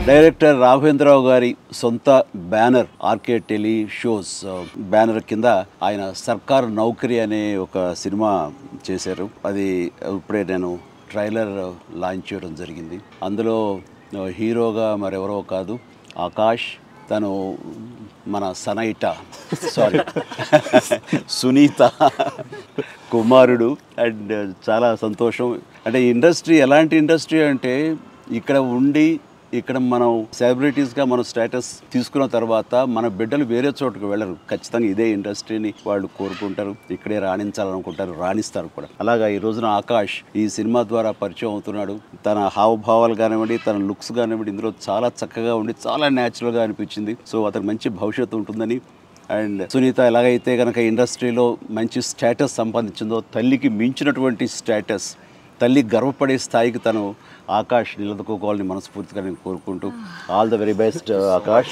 director Raghavendra Rao గారి సొంత banner RK tele shows banner కింద ఆయన సర్కార్ నౌకరీ అనే ఒక సినిమా చేశారు అది ఇప్పుడే నేను ట్రైలర్ లాంచ్ చేయడం జరిగింది అందులో హీరోగా మరెవరో కాదు ఆకాష్ తను మన సనైట సారీ సునీత కుమారుడు అండ్ చాలా సంతోషం అంటే ఇండస్ట్రీ ఎలాంటి ఇండస్ట్రీ అంటే ఇక్కడ ఉండి ఇక్కడ మనం సెలబ్రిటీస్గా మనం స్టేటస్ తీసుకున్న తర్వాత మన బిడ్డలు వేరే చోటుకు వెళ్ళరు ఖచ్చితంగా ఇదే ఇండస్ట్రీని వాళ్ళు కోరుకుంటారు ఇక్కడే రాణించాలనుకుంటారు రాణిస్తారు కూడా అలాగా ఈ రోజున ఆకాష్ ఈ సినిమా ద్వారా పరిచయం అవుతున్నాడు తన హావభావాలు కానివ్వండి తన లుక్స్ కానివ్వండి ఇందులో చాలా చక్కగా ఉండి చాలా న్యాచురల్గా అనిపించింది సో అతనికి మంచి భవిష్యత్తు ఉంటుందని అండ్ సునీత ఎలాగైతే కనుక ఇండస్ట్రీలో మంచి స్టేటస్ సంపాదించిందో తల్లికి మించినటువంటి స్టేటస్ తల్లి గర్వపడే స్థాయికి తను ఆకాష్ నిలదొక్కుకోవాలని మనస్ఫూర్తిగా నేను కోరుకుంటూ all the very best Akash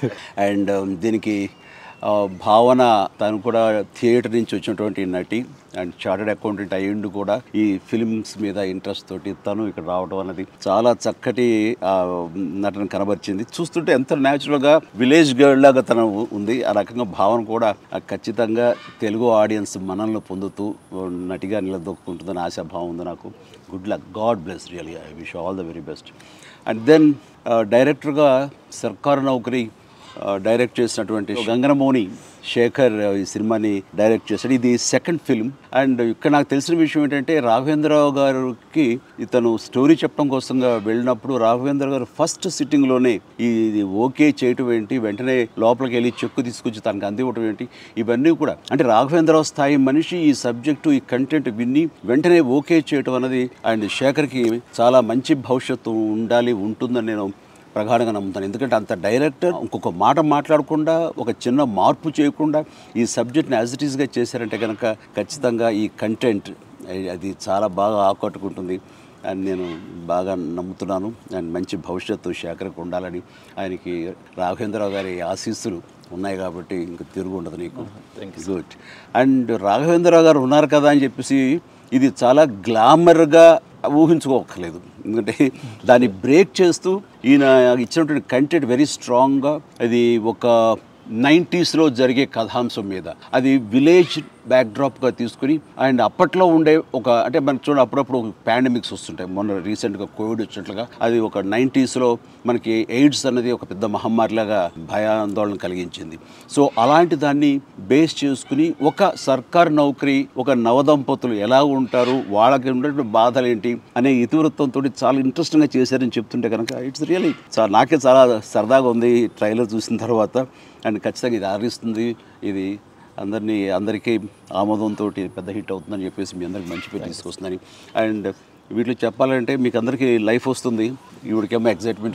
and దీనికి ఆ, భావన తను కూడా థియేటర్ నుంచి వచ్చినటువంటి నటి అండ్ చార్టెడ్ అకౌంటెంట్ అయ్యిండు కూడా ఈ ఫిల్మ్స్ మీద ఇంట్రెస్ట్ తోటి తను ఇక్కడ రావడం అన్నది చాలా చక్కటి ఆ, నటన కనబరిచింది చూస్తుంటే ఎంత న్యాచురల్గా విలేజ్ గర్ల్ లాగా తను ఉంది ఆ రకంగా భావన కూడా ఆ, ఖచ్చితంగా తెలుగు ఆడియన్స్ మనల్ని పొందుతూ నటిగా నిలదొక్కుంటుందని ఆశాభావం ఉంది నాకు good luck god bless really I wish all the very best and then డైరెక్టర్గా సర్కారు నౌకరీ ఆ, డైరెక్ట్ చేసినటువంటి గంగనమౌని శేఖర్ ఆ, ఈ సినిమాని డైరెక్ట్ చేశాడు ఇది సెకండ్ ఫిల్మ్ అండ్ ఇక్కడ నాకు తెలిసిన విషయం ఏంటంటే రాఘవేంద్రరావు గారికి ఇతను స్టోరీ చెప్పడం కోసంగా వెళ్ళినప్పుడు రాఘవేంద్ర గారు ఫస్ట్ సిట్టింగ్లోనే ఇది ఓకే చేయటం ఏంటి వెంటనే లోపలికి వెళ్ళి చెక్కు తీసుకొచ్చి తనకు అందివ్వటం ఏంటి ఇవన్నీ కూడా అంటే రాఘవేంద్రరావు స్థాయి మనిషి ఈ సబ్జెక్టు ఈ కంటెంట్ విని వెంటనే ఓకే చేయటం అనేది అండ్ శేఖర్కి చాలా మంచి భవిష్యత్తు ఉండాలి ఉంటుందని నేను ప్రగాఢంగా నమ్ముతాను ఎందుకంటే అంత డైరెక్టర్ ఇంకొక మాట మాట్లాడకుండా ఒక చిన్న మార్పు చేయకుండా ఈ సబ్జెక్ట్ని యాజ్ ఇట్ ఈస్గా చేశారంటే కనుక ఖచ్చితంగా ఈ కంటెంట్ అది చాలా బాగా ఆకట్టుకుంటుంది అని నేను బాగా నమ్ముతున్నాను అండ్ మంచి భవిష్యత్తు శేఖరకు ఉండాలని ఆయనకి రాఘవేంద్రరావు గారి ఆశీస్సులు ఉన్నాయి కాబట్టి ఇంక తిరుగు ఉండదు నీకు గుడ్ అండ్ రాఘవేంద్రరావు గారు ఉన్నారు కదా అని చెప్పేసి ఇది చాలా గ్లామర్గా ఊహించుకోకర్లేదు ఎందుకంటే దాన్ని బ్రేక్ చేస్తూ ఈయన ఇచ్చినటువంటి కంటెంట్ వెరీ స్ట్రాంగ్గా అది ఒక నైంటీస్లో జరిగే కథాంశం మీద అది విలేజ్ బ్యాక్డ్రాప్గా తీసుకుని అండ్ అప్పట్లో ఉండే ఒక అంటే మనకి చూడ అప్పుడప్పుడు పాండమిక్స్ వస్తుంటాయి మొన్న రీసెంట్గా కోవిడ్ వచ్చినట్లుగా అది ఒక నైంటీస్లో మనకి ఎయిడ్స్ అన్నది ఒక పెద్ద మహమ్మారిలాగా భయాందోళన కలిగించింది సో అలాంటి దాన్ని బేస్ చేసుకుని ఒక సర్కార్ నౌకరీ ఒక నవదంపతులు ఎలా ఉంటారు వాళ్ళకి ఉన్నటువంటి బాధలు ఏంటి అనే ఇతివృత్తంతో చాలా ఇంట్రెస్టింగ్గా చేశారని చెప్తుంటే కనుక ఇట్స్ రియలీ చాలా నాకే చాలా సరదాగా ఉంది ట్రైలర్ చూసిన తర్వాత అండ్ ఖచ్చితంగా ఇది ఆరిస్తుంది ఇది అందరినీ అందరికీ ఆమోదంతో పెద్ద హిట్ అవుతుందని చెప్పేసి మీ అందరికి మంచి పేరు తీసుకొస్తుందని అండ్ వీటిలో చెప్పాలంటే మీకు అందరికీ లైఫ్ వస్తుంది ఈవిడికేమో ఎగ్జైట్మెంట్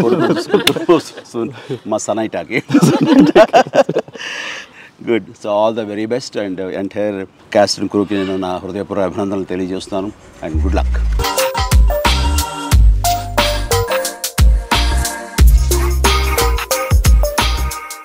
వస్తుంది సో మా సనైటాకి good so all the very best and entire cast and క్రూకి నేను నా హృదయపూర్వ అభినందనలు తెలియజేస్తున్నాను అండ్ గుడ్ లక్